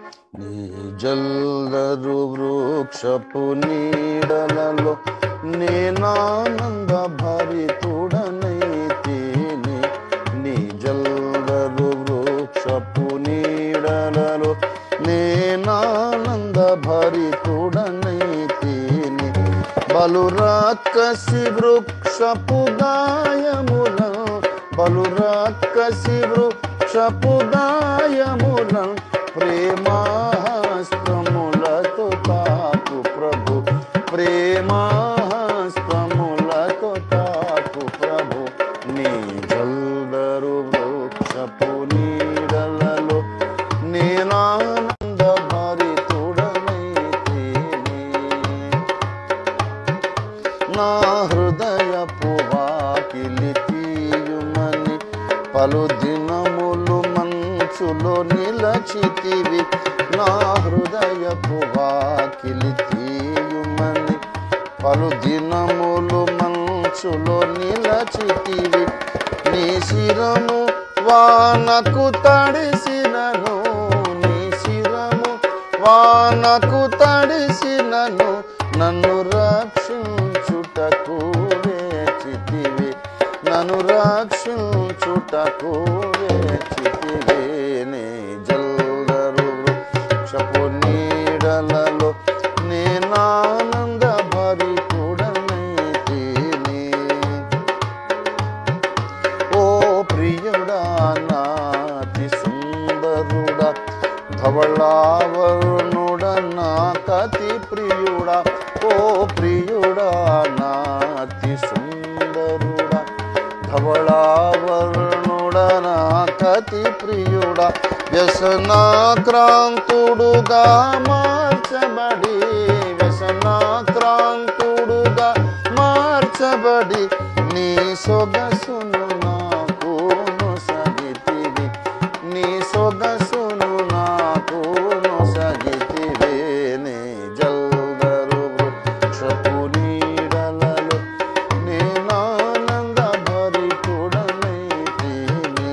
నీ జల్లరు వృక్షపు నీడలలో నేనానంద భరితుడనైతేనే నీ జల్లరు వృక్షపు నీడలలో నేనానంద భరితుడనైతేనే బలురాకసి వృక్షపు గాయముల బలురాకసి వృక్షపు గాయముల ప్రేమాస్త్రములతో తాకు ప్రభు ప్రేమాస్త్రములతో తాకు ప్రభు నీ జల్దరు వృక్షపు నీడలలో నేనానంద భరితుడనైతేనే నా హృదయపు వాకిలి తీయుమని పలు దినములు మంచులో నిలచితివి నా హృదయపు వాకిలి తీయుమని పలు దినములు మంచులో నిలచితివి నీ శిరము వానకు తడిసినను నీ శిరము వానకు తడిసినను నన్ను రక్షించుటకు వేచితివి నన్ను రక్షించుటకు వేచితివి నీ జల్దరు వృక్షపు నీడలలో నేనానంద భరితుడనైతేనే ఓ ప్రియుడా నాతి సుందరుడా ధవళావరుణుడ నా కతి ప్రియుడా ఓ ప్రియుడా నాతి సుందరుడా ధవళావరుణుడ నా కతి ప్రియుడా వ్యసనాక్రాంతుడుగా మార్చబడి వ్యసనాక్రాంతుడుగా మార్చబడి నీ సొగసును నాకు నొసగితివి నీ సొగసును నాకు నొసగితివే నీ జల్దరు వృక్షపు నీడలలో నేనానంద భరితుడనైతిని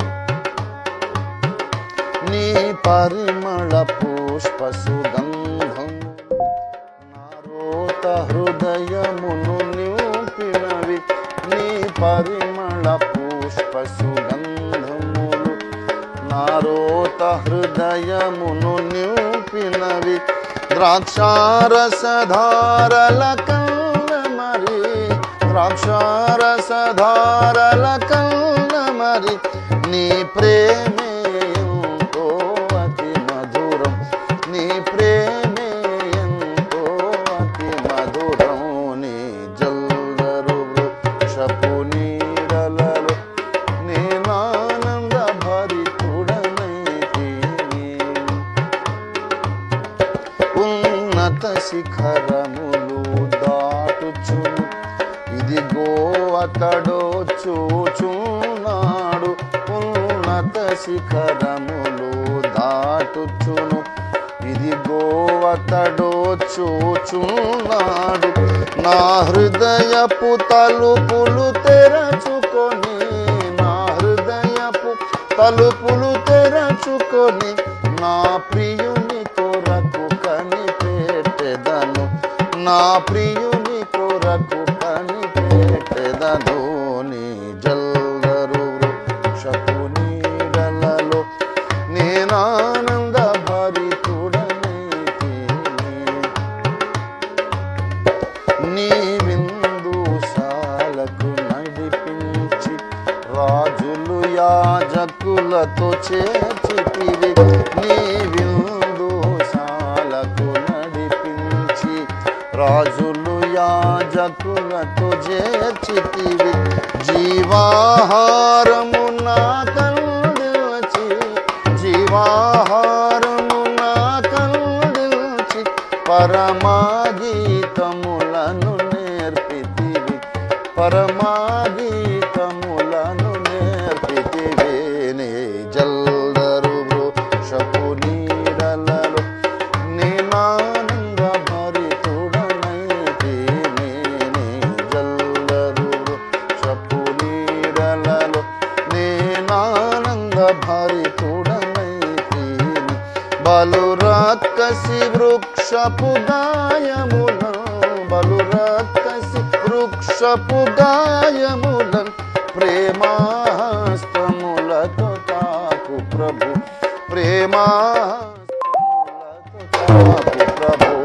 నీ పరిమళ పుష్ప సుగంధం నారోత హృదయమును నింపినవి నీ పరిమళ పుష్ప సుగంధములు నారోత హృదయమును నింపినవి ద్రాక్షారసధారల కన్న మరి ద్రాక్షారసధారల కన్న మరి నీ ప్రేమే ఎంతో అతి మధురం నీ ప్రేమే ఎంతో అతి మధురం నీ జల్దరు వృక్షపు నీడలలో నేనానంద భరితుడనైతిని ఉన్నత శిఖరములు దాటుచును ఇదిగో అతడో చూచున్నాడు ఉన్నత శిఖరములు దాటుచును ఇదిగో అతడో చూచున్నాడు నా హృదయపు తలుపులు తెరచుకొని నా హృదయపు తలుపులు తెరచుకొని నా ప్రియుని కొరకు కనిపెట్టెదను నా ప్రియుని కొరకు కనిపెట్టెదను నీ జల్దరు వృక్షపు నీడలలో నేనానంద భరితుడనైతిని నీ విందుశాలకు నడిపించి రాజులు యాజకులతో చేర్చితివి నీ విందుశాలకు నడిపించి రాజులు యాజకులతో చేర్చితివి జీవాహారము నా కందిల్చి జీవాహారము నా కందిల్చి పరమాగీతములను నేర్పితివి పరమాగీతములను నేర్పితివి నీ జల్దరు వృక్షపు నీడలలో నేనానంద భరితుడనైతిని నీ జల్దరు వృక్షపు నీడలలో బలురాక్కసి వృక్షపు గాయములను బలురాక్కసి వృక్షపు గాయములను ప్రేమాస్తములతో తాకు ప్రభు ప్రేమాస్తములతో తాకు ప్రభు